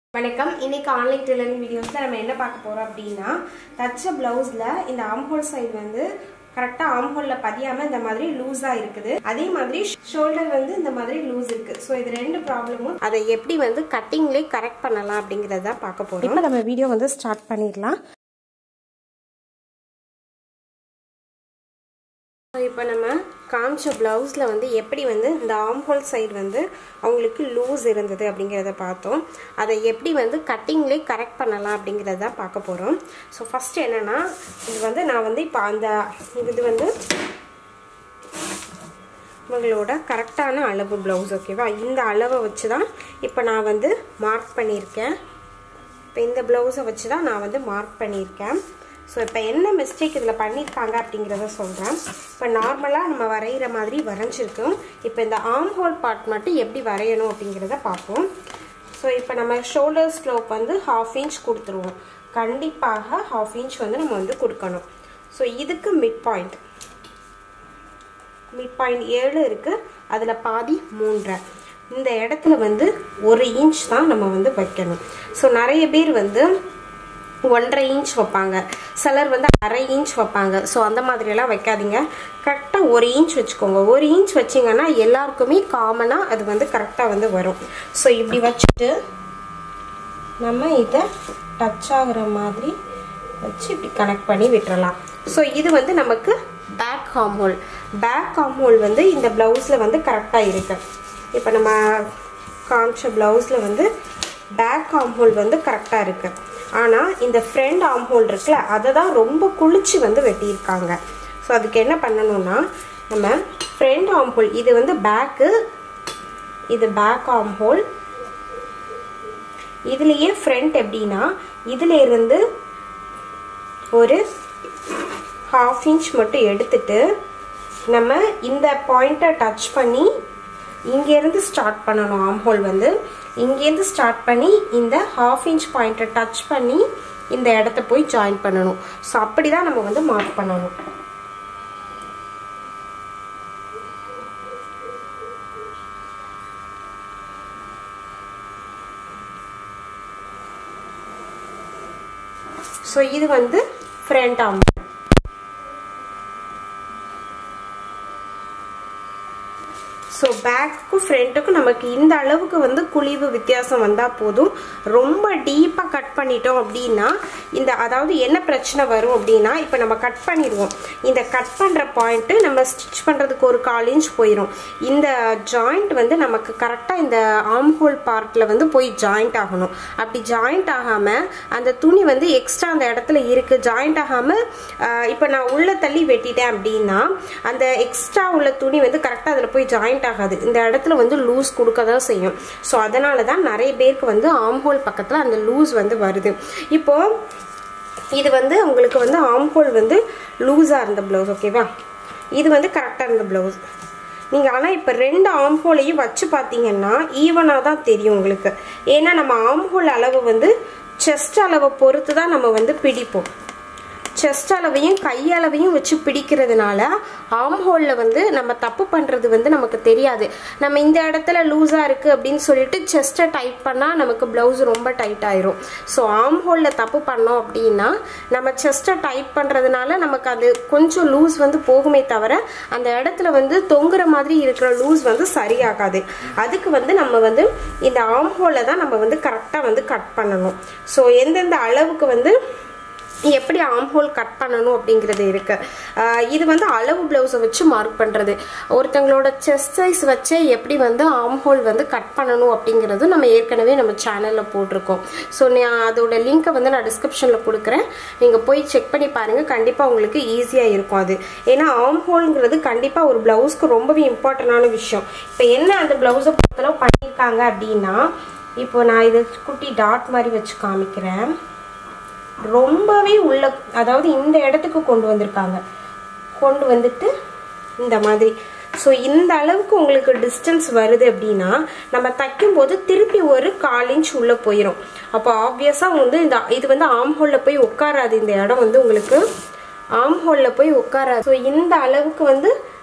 வணக்கம் இன்னைக்கு online tailoring வீடியோஸில் நம்ம என்ன பார்க்க போகிறோம் அப்படின்னா தச்ச ப்ளவுஸில் இந்த ஆம்ஹோல் சைடு வந்து கரெக்டாக ஆம்ஹோலில் பதியாமல் இந்த மாதிரி லூஸாக இருக்குது அதே மாதிரி ஷோல்டர் வந்து இந்த மாதிரி லூஸ் இருக்குது ஸோ இது ரெண்டு ப்ராப்ளமும் அதை எப்படி வந்து கட்டிங்லேயே கரெக்ட் பண்ணலாம் அப்படிங்கிறத பார்க்க போகிறோம் இப்போ நம்ம வீடியோ வந்து ஸ்டார்ட் பண்ணிடலாம் இப்போ நம்ம காமிச்ச ப்ளவுஸில் வந்து எப்படி வந்து இந்த ஆம்ஹோல் சைடு வந்து அவங்களுக்கு லூஸ் இருந்தது அப்படிங்கிறத பார்த்தோம் அதை எப்படி வந்து கட்டிங்லேயே கரெக்ட் பண்ணலாம் அப்படிங்கிறத தான் பார்க்க போகிறோம் ஸோ ஃபஸ்ட்டு என்னென்னா இது வந்து நான் வந்து இப்போ அந்த இது வந்து இவங்களோட கரெக்டான அளவு ப்ளவுஸ் ஓகேவா இந்த அளவை வச்சு தான் இப்போ நான் வந்து மார்க் பண்ணியிருக்கேன் இப்போ இந்த ப்ளவுஸை வச்சு தான் நான் வந்து மார்க் பண்ணியிருக்கேன் ஸோ இப்போ என்ன மிஸ்டேக் இதில் பண்ணியிருக்காங்க அப்படிங்கிறத சொல்கிறேன் இப்போ நார்மலாக நம்ம வரைகிற மாதிரி வரைஞ்சிருக்கோம் இப்போ இந்த ஆம் ஹோல் பார்ட் மட்டும் எப்படி வரையணும் அப்படிங்கிறத பார்ப்போம் ஸோ இப்போ நம்ம ஷோல்டர் ஸ்லோப் வந்து ஹாஃப் இன்ச் கொடுத்துருவோம் கண்டிப்பாக ஹாஃப் இன்ச் வந்து நம்ம வந்து கொடுக்கணும் ஸோ இதுக்கு மிட் பாயிண்ட் மிட் பாயிண்ட் ஏழு இருக்குது அதில் பாதி மூன்றரை இந்த இடத்துல வந்து ஒரு இன்ச் தான் நம்ம வந்து வைக்கணும் ஸோ நிறைய பேர் வந்து ஒன்றரை இன்ச் வைப்பாங்க சிலர் வந்து அரை இன்ச் வைப்பாங்க ஸோ அந்த மாதிரியெல்லாம் வைக்காதீங்க கரெக்டாக ஒரு இன்ச் வச்சுக்கோங்க ஒரு இன்ச் வச்சிங்கன்னா எல்லாருக்குமே காமனாக அது வந்து கரெக்டாக வந்து வரும் ஸோ இப்படி வச்சுட்டு நம்ம இதை டச் ஆகிற மாதிரி வச்சு இப்படி கனெக்ட் பண்ணி விட்டுறலாம் ஸோ இது வந்து நமக்கு back armhole back armhole வந்து இந்த ப்ளவுஸில் வந்து கரெக்டாக இருக்குது இப்போ நம்ம காமிச்ச ப்ளவுஸில் வந்து பேக் ஆம் ஹோல் வந்து கரெக்டாக இருக்குது ஆனால் இந்த ஃப்ரண்ட் ஆம் ஹோல் இருக்குல்ல அதை தான் ரொம்ப குளிச்சு வந்து வெட்டியிருக்காங்க ஸோ அதுக்கு என்ன பண்ணணும்னா நம்ம ஃப்ரண்ட் ஆம் ஹோல் இது வந்து பேக்கு இது பேக் ஆம் ஹோல் இதுலேயே ஃப்ரண்ட் எப்படின்னா இதில் இருந்து ஒரு ஹாஃப் இன்ச் மட்டும் எடுத்துட்டு நம்ம இந்த பாயிண்ட்டை டச் பண்ணி இங்கேருந்து ஸ்டார்ட் பண்ணணும் ஆம் ஹோல் வந்து இங்கேருந்து ஸ்டார்ட் பண்ணி இந்த ஹாஃப் இன்ச் பாயிண்ட்டை டச் பண்ணி இந்த இடத்த போய் ஜாயின் பண்ணணும் ஸோ அப்படி தான் நம்ம வந்து மார்க் பண்ணணும் ஸோ இது வந்து ஃப்ரண்ட் ஆம் ஸோ பேக்குக்கும் ஃப்ரண்ட்டுக்கும் நமக்கு இந்த அளவுக்கு வந்து குழிவு வித்தியாசம் வந்தால் போதும் ரொம்ப டீப்பாக கட் பண்ணிட்டோம் அப்படின்னா இந்த அதாவது என்ன பிரச்சனை வரும் அப்படின்னா இப்போ நம்ம கட் பண்ணிடுவோம் இந்த கட் பண்ணுற பாயிண்ட்டு நம்ம ஸ்டிச் பண்ணுறதுக்கு ஒரு கால் இன்ச் போயிடும் இந்த ஜாயிண்ட் வந்து நமக்கு கரெக்டாக இந்த ஆம் ஹோல் பார்ட்டில் வந்து போய் ஜாயிண்ட் ஆகணும் அப்படி ஜாயிண்ட் ஆகாமல் அந்த துணி வந்து எக்ஸ்ட்ரா அந்த இடத்துல இருக்குது ஜாயிண்ட் ஆகாமல் இப்போ நான் உள்ள தள்ளி வெட்டிட்டேன் அப்படின்னா அந்த எக்ஸ்ட்ரா உள்ள துணி வந்து கரெக்டாக அதில் போய் ஜாயிண்ட் ஆகாது இந்த இடத்துல வந்து லூஸ் கொடுக்க தான் செய்யும் ஸோ அதனால தான் நிறைய பேருக்கு வந்து ஆம்ஹோல் பக்கத்தில் அந்த லூஸ் வந்து வருது இப்போ இது வந்து உங்களுக்கு வந்து ஆம்ஹோல் வந்து லூஸாக இருந்த ப்ளவுஸ் ஓகேவா இது வந்து கரெக்டாக இருந்த ப்ளவுஸ் நீங்கள் ஆனால் இப்போ ரெண்டு ஆம்ஹோலையும் வச்சு பார்த்தீங்கன்னா ஈவனாக தான் தெரியும் உங்களுக்கு ஏன்னா நம்ம ஆம்ஹோல் அளவு வந்து செஸ்ட் அளவை பொறுத்து தான் நம்ம வந்து பிடிப்போம் செஸ்ட் அளவையும் கையளவையும் வச்சு பிடிக்கிறதுனால ஆம் ஹோலில் வந்து நம்ம தப்பு பண்ணுறது வந்து நமக்கு தெரியாது நம்ம இந்த இடத்துல லூஸாக இருக்குது அப்படின்னு சொல்லிட்டு செஸ்ட்டை டைட் பண்ணால் நமக்கு ப்ளவுஸ் ரொம்ப டைட் ஆயிரும் ஸோ ஆம் ஹோலில் தப்பு பண்ணோம் அப்படின்னா நம்ம செஸ்ட்டை டைட் பண்ணுறதுனால நமக்கு அது கொஞ்சம் லூஸ் வந்து போகுமே தவிர அந்த இடத்துல வந்து தொங்குற மாதிரி இருக்கிற லூஸ் வந்து சரியாகாது அதுக்கு வந்து நம்ம வந்து இந்த ஆம் ஹோலில் தான் நம்ம வந்து கரெக்டாக வந்து கட் பண்ணணும் ஸோ எந்தெந்த அளவுக்கு வந்து எப்படி ஆம்ஹோல் கட் பண்ணணும் அப்படிங்கிறது இருக்கு இது வந்து அளவு பிளவுஸை வச்சு மார்க் பண்ணுறது ஒருத்தங்களோட செஸ்ட் சைஸ் வச்சே எப்படி வந்து ஆம்ஹோல் வந்து கட் பண்ணணும் அப்படிங்கிறது நம்ம ஏற்கனவே நம்ம சேனலில் போட்டிருக்கோம் ஸோ நான் அதோட லிங்க்கை வந்து நான் டிஸ்கிரிப்ஷனில் கொடுக்குறேன் நீங்கள் போய் செக் பண்ணி பாருங்கள் கண்டிப்பாக உங்களுக்கு ஈஸியாக இருக்கும் அது ஏன்னா ஆம்ஹோல்ங்கிறது கண்டிப்பாக ஒரு ப்ளவுஸ்க்கு ரொம்பவே இம்பார்ட்டண்டான விஷயம் இப்போ என்ன அந்த ப்ளவுஸை பொறுத்தளவு பண்ணியிருக்காங்க அப்படின்னா இப்போ நான் இது குட்டி டாட் மாதிரி வச்சு காமிக்கிறேன் ரொம்பவே உள்ள அதாவது இந்த இடத்துக்கு கொண்டு வந்திருக்காங்க கொண்டு வந்துட்டு இந்த மாதிரி ஸோ இந்த அளவுக்கு உங்களுக்கு டிஸ்டன்ஸ் வருது அப்படின்னா நம்ம தைக்கும்போது திருப்பி ஒரு கால் இன்ச் உள்ளே போயிடும் அப்போ ஆப்வியஸாக வந்து இந்த இது வந்து ஆம் ஹோலில் போய் உட்காராது இந்த இடம் வந்து உங்களுக்கு ஆம் ஹோலில் போய் உட்காராது ஸோ இந்த அளவுக்கு வந்து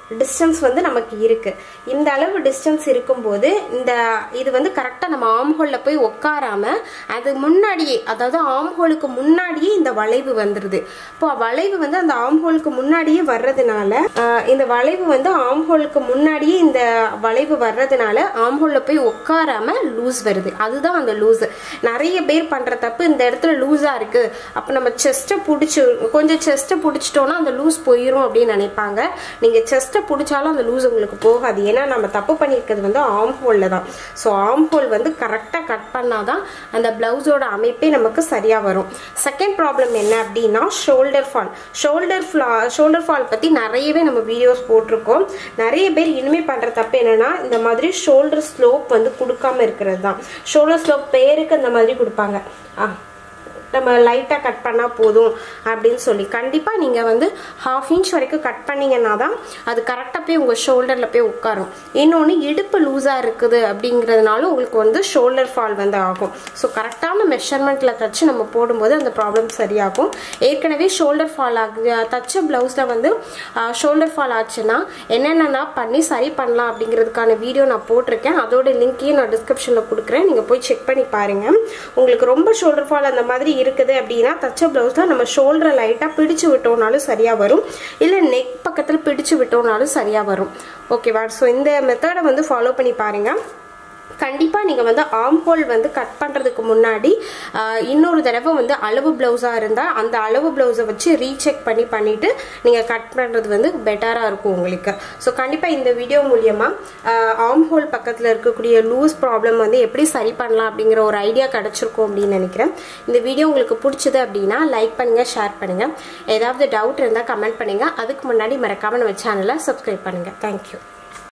டிஸ்டன்ஸ் வந்து நமக்கு இருக்கு இந்த அளவு டிஸ்டன்ஸ் இருக்கும்போது இந்த இது வந்து கரெக்டாக நம்ம ஆம்ஹோலில் போய் உட்காராம அது முன்னாடியே அதாவது ஆம்ஹோலுக்கு முன்னாடியே இந்த வளைவு வந்துருது இப்போ வளைவு வந்து அந்த ஆம்ஹோலுக்கு முன்னாடியே வர்றதுனால ஆஹ், இந்த வளைவு வந்து ஆம்ஹோலுக்கு முன்னாடியே இந்த வளைவு வர்றதுனால ஆம்ஹோலில் போய் உட்காராம லூஸ் வருது அதுதான் அந்த லூஸ் நிறைய பேர் பண்ற தப்பு இந்த இடத்துல லூஸா இருக்கு அப்ப நம்ம செஸ்ட்டை பிடிச்சி கொஞ்சம் செஸ்ட்டை பிடிச்சிட்டோம்னா அந்த லூஸ் போயிடும் அப்படின்னு நினைப்பாங்க நீங்க செஸ்ட்டை பிடிச்சாலும் அந்த லூஸ் உங்களுக்கு போகாது ஏன்னா நம்ம தப்பு பண்ணியிருக்கிறது வந்து ஆம் ஹோல்ல தான் ஸோ ஆம் ஹோல் வந்து கரெக்டாக கட் பண்ணாதான் அந்த பிளவுஸோட அமைப்பே நமக்கு சரியா வரும் செகண்ட் ப்ராப்ளம் என்ன அப்படின்னா ஷோல்டர் ஃபால் ஷோல்டர் ஃப்ளா ஷோல்டர் ஃபால் பத்தி நிறையவே நம்ம வீடியோஸ் போட்டிருக்கோம் நிறைய பேர் இனிமே பண்ற தப்பு என்னன்னா இந்த மாதிரி ஷோல்டர் ஸ்லோப் வந்து கொடுக்காம இருக்கிறது தான் ஷோல்டர் ஸ்லோப் பேருக்கு இந்த மாதிரி கொடுப்பாங்க ஆ நம்ம லைட்டாக கட் பண்ணால் போதும் அப்படின்னு சொல்லி கண்டிப்பாக நீங்கள் வந்து ஹாஃப் இன்ச் வரைக்கும் கட் பண்ணீங்கன்னா தான் அது கரெக்டாக போய் உங்கள் ஷோல்டரில் போய் உட்காரும் இன்னொன்று இடுப்பு லூஸாக இருக்குது அப்படிங்கிறதுனால உங்களுக்கு வந்து ஷோல்டர் ஃபால் வந்து ஆகும் ஸோ கரெக்டான மெஷர்மெண்ட்டில் தச்சு நம்ம போடும்போது அந்த ப்ராப்ளம் சரியாகும் ஏற்கனவே ஷோல்டர் ஃபால் ஆகுது தச்ச ப்ளவுஸில் வந்து ஷோல்டர் ஃபால் ஆச்சுன்னா என்னென்னா பண்ணி சரி பண்ணலாம் அப்படிங்கிறதுக்கான வீடியோ நான் போட்டிருக்கேன் அதோட லிங்க்கையும் நான் டிஸ்கிரிப்ஷனில் கொடுக்குறேன் நீங்கள் போய் செக் பண்ணி பாருங்கள் உங்களுக்கு ரொம்ப ஷோல்டர் ஃபால் அந்த மாதிரி இருக்குது அப்படின்னா தச்ச ப்ளவுஸில் நம்ம ஷோல்டரை லைட்டாக பிடிச்சு விட்டோம்னாலும் சரியாக வரும் இல்லை நெக் பக்கத்தில் பிடிச்சு விட்டோம்னாலும் சரியாக வரும் ஓகேவா ஸோ இந்த மெத்தடை வந்து ஃபாலோ பண்ணி பாருங்கள் கண்டிப்பாக நீங்கள் வந்து ஆம் ஹோல் வந்து கட் பண்ணுறதுக்கு முன்னாடி ஆஹ், இன்னொரு தடவை வந்து அளவு ப்ளவுஸாக இருந்தால் அந்த அளவு ப்ளவுஸை வச்சு ரீசெக் பண்ணி பண்ணிவிட்டு நீங்கள் கட் பண்ணுறது வந்து பெட்டராக இருக்கும் உங்களுக்கு ஸோ கண்டிப்பாக இந்த வீடியோ மூலியமாக ஆம் ஹோல் பக்கத்தில் இருக்கக்கூடிய லூஸ் ப்ராப்ளம் வந்து எப்படி சரி பண்ணலாம் அப்படிங்கிற ஒரு ஐடியா கிடச்சிருக்கும் அப்படின்னு நினைக்கிறேன் இந்த வீடியோ உங்களுக்கு பிடிச்சது அப்படின்னா லைக் பண்ணுங்கள் ஷேர் பண்ணுங்கள் ஏதாவது டவுட் இருந்தால் கமெண்ட் பண்ணுங்கள் அதுக்கு முன்னாடி மறக்காமல் நம்ம சேனலை சப்ஸ்கிரைப் பண்ணுங்கள் தேங்க்யூ